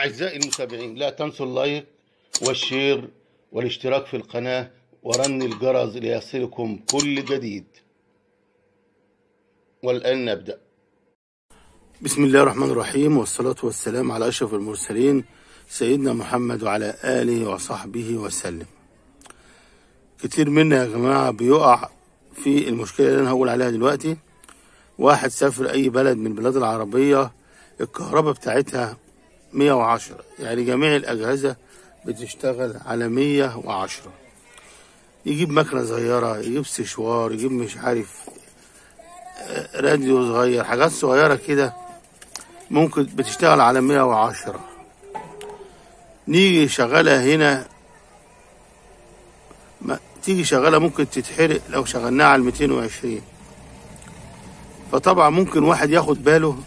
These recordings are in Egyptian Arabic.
أعزائي المتابعين لا تنسوا اللايك والشير والاشتراك في القناة ورن الجرس ليصلكم كل جديد والآن نبدأ بسم الله الرحمن الرحيم والصلاة والسلام على أشرف المرسلين سيدنا محمد وعلى آله وصحبه وسلم كتير منا يا جماعة بيقع في المشكلة اللي أنا هقول عليها دلوقتي واحد سافر أي بلد من البلاد العربية الكهرباء بتاعتها 110 يعني جميع الأجهزة بتشتغل على 110 يجيب مكنة صغيرة يجيب سشوار يجيب مش عارف آه، راديو صغير حاجات صغيرة كده ممكن بتشتغل على 110 نيجي شغالة هنا ما تيجي شغالة ممكن تتحرق لو شغلناها على 220 فطبعا ممكن واحد ياخد باله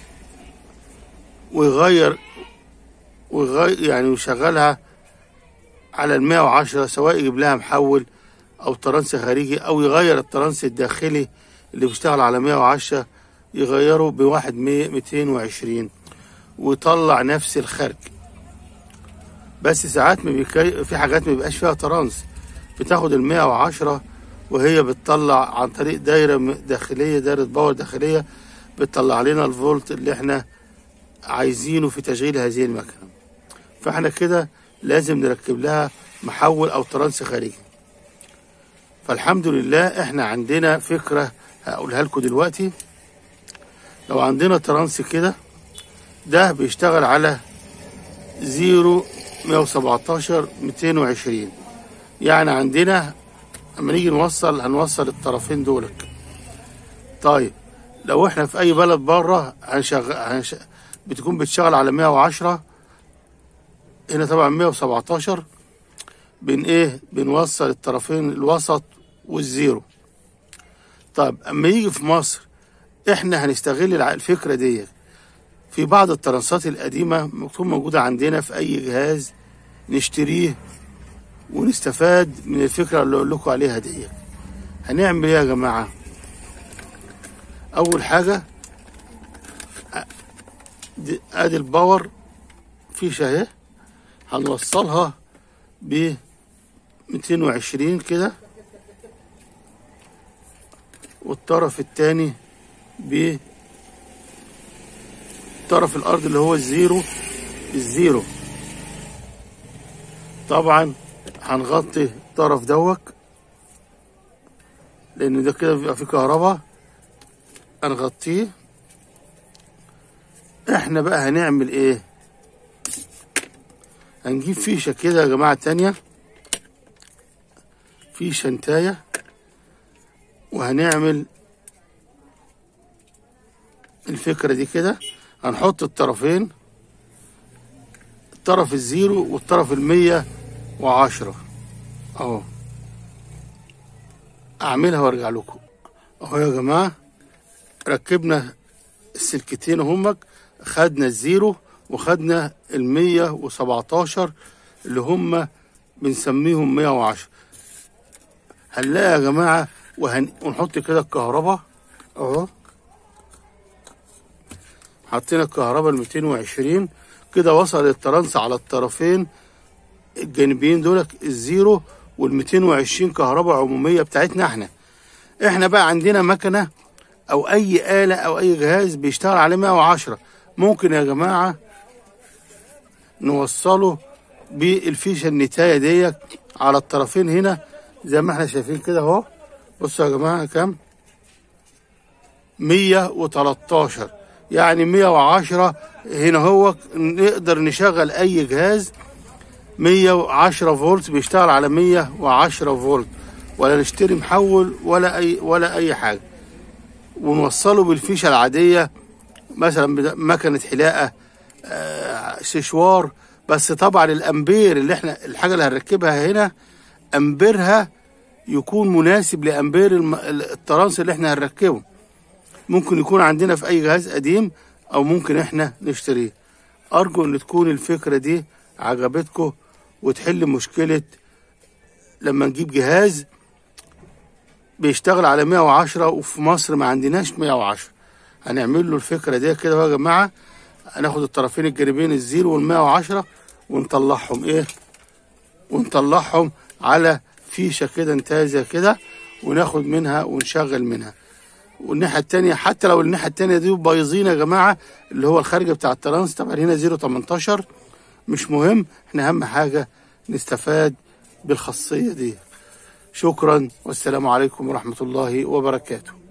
ويغير ويغير يعني يشغلها على ال 110 سواء يجيب لها محول او ترانس خارجي او يغير الترانس الداخلي اللي بيشتغل على 110 يغيره بواحد 100 220 ويطلع نفس الخارج بس ساعات ما بيكي... في حاجات ما بيبقاش فيها ترانس بتاخد ال 110 وهي بتطلع عن طريق دايره م- داخليه دايره باور داخليه بتطلع لنا الفولت اللي احنا عايزينه في تشغيل هذه المكنه فاحنا كده لازم نركب لها محول او ترانس خارجي فالحمد لله احنا عندنا فكره هقولها لكم دلوقتي لو عندنا ترانس كده ده بيشتغل على زيرو 117 220 يعني عندنا لما نيجي نوصل هنوصل الطرفين دولك طيب لو احنا في اي بلد بره هنشغل هنش... بتكون بتشتغل على 110 هنا طبعا 117 بن ايه بنوصل الطرفين الوسط والزيرو طيب اما يجي في مصر احنا هنستغل الع- الفكره دي في بعض الترانسات القديمه بتكون موجوده عندنا في اي جهاز نشتريه ونستفاد من الفكره اللي اقول لكم عليها دي هنعمل ايه يا جماعه اول حاجه أ- دي- ادي الباور فيشه اهي هنوصلها ب 220 كده والطرف التاني ب طرف الارض اللي هو الزيرو الزيرو طبعا هنغطي الطرف دوت لان ده كده بيبقى فيه كهرباء هنغطيه احنا بقى هنعمل ايه هنجيب فيشة كده يا جماعة تانية فيشة انتاية وهنعمل الفكرة دي كده هنحط الطرفين الطرف الزيرو والطرف المية وعشرة اهو اعملها وارجع لكم اهو يا جماعة ركبنا السلكتين همك خدنا الزيرو وخدنا المية وسبعتاشر اللي هم بنسميهم مية وعشرة هنلاقي يا جماعة وهن... ونحط كده الكهرباء اهو حطينا الكهرباء ال 220 كده وصل الترانس على الطرفين الجانبيين دول الزيرو وال 220 كهرباء عمومية بتاعتنا احنا احنا بقى عندنا مكنة او اي آلة او اي جهاز بيشتغل عليه 110 ممكن يا جماعة نوصله بالفيشة النتاية ديت على الطرفين هنا زي ما احنا شايفين كده اهو بصوا يا جماعة كام 113 يعني 110 هنا هو نقدر نشغل اي جهاز 110 فولت بيشتغل على 110 فولت ولا نشتري محول ولا اي ولا اي حاجه ونوصله بالفيشه العاديه مثلا بدا- مكنه حلاقه آه، سشوار بس طبعا الامبير اللي احنا الحاجه اللي هنركبها هنا امبيرها يكون مناسب لامبير الم- الترانس اللي احنا هنركبه ممكن يكون عندنا في اي جهاز قديم او ممكن احنا نشتريه ارجو ان تكون الفكره دي عجبتكم وتحل مشكله لما نجيب جهاز بيشتغل على 110 وفي مصر ما عندناش 110 هنعمل له الفكره دي كده بقى يا جماعه هناخد الطرفين الجانبين الزيرو والمية وعشرة ونطلعهم ايه ونطلعهم على فيشة كده انتهازة كده وناخد منها ونشغل منها والناحية التانية حتى لو الناحية التانية دي بايظين يا جماعة اللي هو الخارج بتاع الترانس طبعا هنا زيرو 18 مش مهم احنا أهم حاجة نستفاد بالخاصية دي شكرا والسلام عليكم ورحمة الله وبركاته